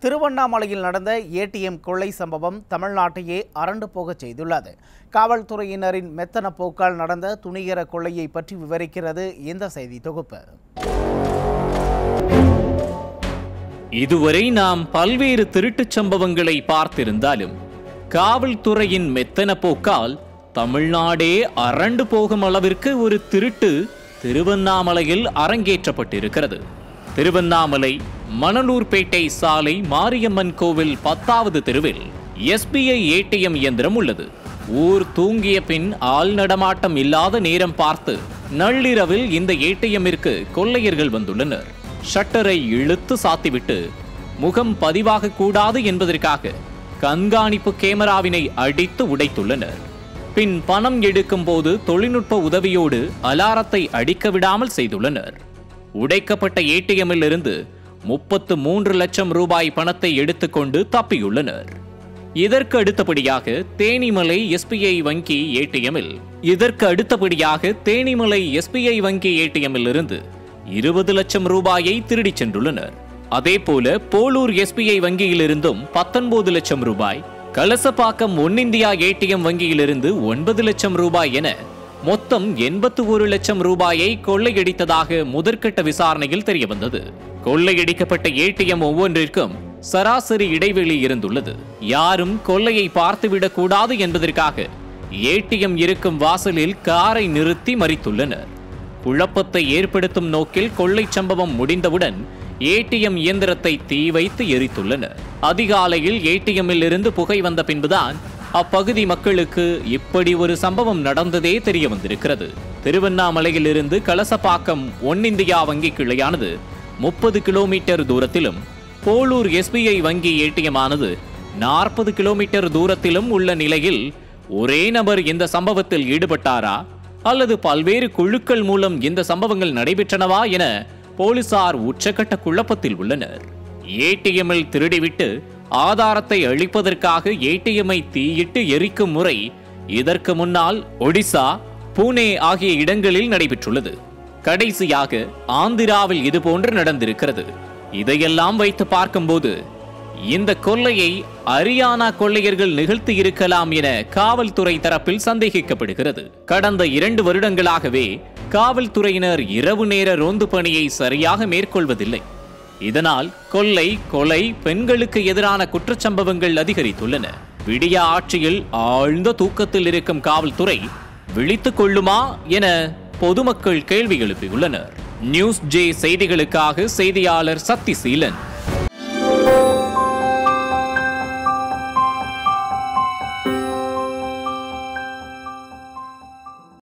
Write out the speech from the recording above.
திருவண்ணாமலையில் நடந்த ஏடிஎம் கொள்ளை சம்பவம் தமிழ்நாட்டையே அரண்டு போகச் செய்துள்ளது காவல்துறையினரின் மெத்தன போக்கால் நடந்த துணிகர கொள்ளையை பற்றி விவரிக்கிறது இந்த செய்தி தொகுப்பு இதுவரை நாம் பல்வேறு திருட்டுச் சம்பவங்களை பார்த்திருந்தாலும் காவல்துறையின் மெத்தன போக்கால் தமிழ்நாடே அரண்டு போகும் அளவிற்கு ஒரு திருட்டு திருவண்ணாமலையில் அரங்கேற்றப்பட்டிருக்கிறது திருவண்ணாமலை மணலூர்பேட்டை சாலை மாரியம்மன் கோவில் பத்தாவது தெருவில் எஸ்பிஐ ஏடிஎம் இயந்திரம் உள்ளது ஊர் தூங்கிய பின் ஆள் நடமாட்டம் இல்லாத நேரம் பார்த்து நள்ளிரவில் இந்த ஏடிஎம்மிற்கு கொள்ளையர்கள் வந்துள்ளனர் ஷட்டரை இழுத்து சாத்திவிட்டு முகம் பதிவாக கூடாது என்பதற்காக கண்காணிப்பு கேமராவினை அடித்து உடைத்துள்ளனர் பின் பணம் எடுக்கும் போது தொழில்நுட்ப உதவியோடு அலாரத்தை அடிக்க விடாமல் செய்துள்ளனர் உடைக்கப்பட்ட ஏடிஎம்மில் இருந்து முப்பத்து மூன்று லட்சம் ரூபாய் பணத்தை எடுத்துக்கொண்டு தப்பியுள்ளனர் இதற்கு அடுத்தபடியாக தேனிமலை எஸ்பிஐ வங்கி ஏடிஎம்மில் இதற்கு அடுத்தபடியாக தேனிமலை எஸ்பிஐ வங்கி ஏடிஎம்மில் இருந்து இருபது லட்சம் ரூபாயை திருடிச் சென்றுள்ளனர் அதேபோல போலூர் எஸ்பிஐ வங்கியிலிருந்தும் பத்தொன்பது லட்சம் ரூபாய் கலசப்பாக்கம் ஒன்னிந்தியா ஏடிஎம் வங்கியிலிருந்து ஒன்பது லட்சம் ரூபாய் என மொத்தம் எண்பத்து ஒரு லட்சம் ரூபாயை கொள்ளையடித்ததாக முதற்கட்ட விசாரணையில் தெரியவந்தது கொள்ளையடிக்கப்பட்ட ஏடிஎம் ஒவ்வொன்றிற்கும் சராசரி இடைவெளி இருந்துள்ளது யாரும் கொள்ளையை பார்த்துவிடக் கூடாது என்பதற்காக ஏடிஎம் இருக்கும் வாசலில் காரை நிறுத்தி மறித்துள்ளனர் குழப்பத்தை ஏற்படுத்தும் நோக்கில் கொள்ளை சம்பவம் முடிந்தவுடன் ஏடிஎம் இயந்திரத்தை தீ வைத்து எரித்துள்ளனர் அதிகாலையில் ஏடிஎம்மில் இருந்து புகை வந்த பின்புதான் அப்பகுதி மக்களுக்கு இப்படி ஒரு சம்பவம் நடந்ததே தெரிய வந்திருக்கிறது திருவண்ணாமலையில் இருந்து கலசப்பாக்கம் ஒன்னிந்தியா வங்கி கிளையானது முப்பது கிலோமீட்டர் தூரத்திலும் போலூர் எஸ்பிஐ வங்கி ஏடிஎம் ஆனது நாற்பது கிலோமீட்டர் தூரத்திலும் உள்ள நிலையில் ஒரே நபர் இந்த சம்பவத்தில் ஈடுபட்டாரா அல்லது பல்வேறு குழுக்கள் மூலம் இந்த சம்பவங்கள் நடைபெற்றனவா என போலீசார் உச்சக்கட்ட குழப்பத்தில் உள்ளனர் ஏடிஎம்மில் திருடிவிட்டு ஆதாரத்தை அழிப்பதற்காக ஏடிஎம்மை தீயிட்டு எரிக்கும் முறை இதற்கு முன்னால் ஒடிசா பூனே ஆகிய இடங்களில் நடைபெற்றுள்ளது கடைசியாக ஆந்திராவில் இதுபோன்று நடந்திருக்கிறது இதையெல்லாம் வைத்து பார்க்கும்போது இந்த கொள்ளையை அரியானா கொள்ளையர்கள் நிகழ்த்தி இருக்கலாம் என காவல்துறை தரப்பில் சந்தேகிக்கப்படுகிறது கடந்த இரண்டு வருடங்களாகவே காவல்துறையினர் இரவு நேர ரோந்து பணியை சரியாக மேற்கொள்வதில்லை இதனால் கொள்ளை கொலை பெண்களுக்கு எதிரான குற்றச்சம்பவங்கள் அதிகரித்துள்ளன விடிய ஆட்சியில் ஆழ்ந்த தூக்கத்தில் இருக்கும் காவல்துறை விழித்துக் கொள்ளுமா என பொதுமக்கள் கேள்வி எழுப்பியுள்ளனர் நியூஸ் ஜே செய்திகளுக்காக செய்தியாளர் சக்தி சீலன்